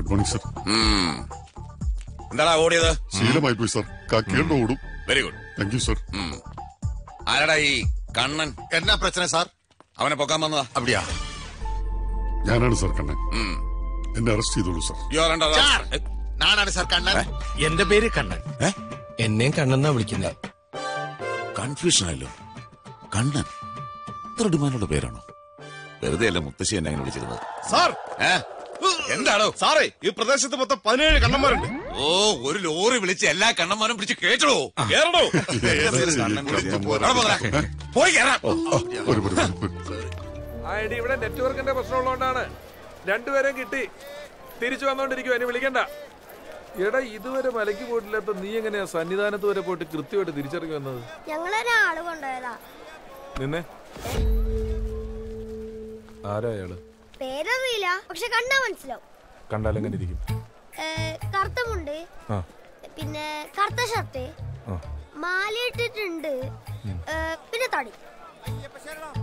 Good morning sir എന്താടാ ഓടിയത് ശീലമായി പോയി സർ കാക്കിയുടെ ഓടും very good thank you sir ആരടാ ഈ കണ്ണൻ എന്നാ പ്രശ്നം സാർ അവനെ പൊക്കാൻ വന്നതാ அப்படியா ഞാനാണ് സർ കണ്ണൻ എന്നെ അറസ്റ്റ് ചെയ്തോളൂ sir you are under sir നാനാണ് സാർ കണ്ണൻ എന്റെ പേര് കണ്ണൻ എന്നെയും കണ്ണെന്നാ വിളിക്കുന്നത് കൺഫ്യൂഷൻ ആയല്ലോ കണ്ണൻ ഇത്ര ഡിമാൻഡുള്ള പേരാണോ വെറുതെ അല്ല മുത്തശ്ശി എന്നെ അങ്ങനെ വിളിച്ചിരുന്നത് സാർ ഏ? എന്താണോ സാറേ ഈ പ്രദേശത്ത് മൊത്തം പതിനേഴ് കണ്ണന്മാരുണ്ട് ഓ ഒരു ലോറി വിളിച്ച് എല്ലാ കണ്ണന്മാരും പിടിച്ച് കേട്ടോ കേറണോ പോയി കേറാം ഒരു ഒരു- ഒരു- ഒരു- ആ എടി ഇവിടെ നെറ്റ്വർക്കിന്റെ പ്രശ്നമുള്ളതുകൊണ്ടാണ് രണ്ടുപേരെയും കിട്ടി തിരിച്ചു വന്നോണ്ടിരിക്കും എന്നെ വിളിക്കണ്ട എടാ ഇതുവരെ മലയ്ക്ക് പോയിട്ടില്ലാത്ത നീ എങ്ങനെയാ സന്നിധാനത്ത് വരെ പോയിട്ട് കൃത്യമായിട്ട് തിരിച്ചറിഞ്ഞു വന്നത് ഞങ്ങളൊരാള് കൊണ്ടുപോയതാ നിന്നെ ആരാ അയാള് പേരറിയില്ല പക്ഷെ കണ്ടാ മനസ്സിലാവും കണ്ടാൽ എങ്ങനെ ഇരിക്കും ഏ, കറുത്ത മുണ്ട് ആ പിന്നെ കറുത്ത ഷർട്ട് ആ മാലയിട്ടിട്ടുണ്ട് ഏ, പിന്നെ തടി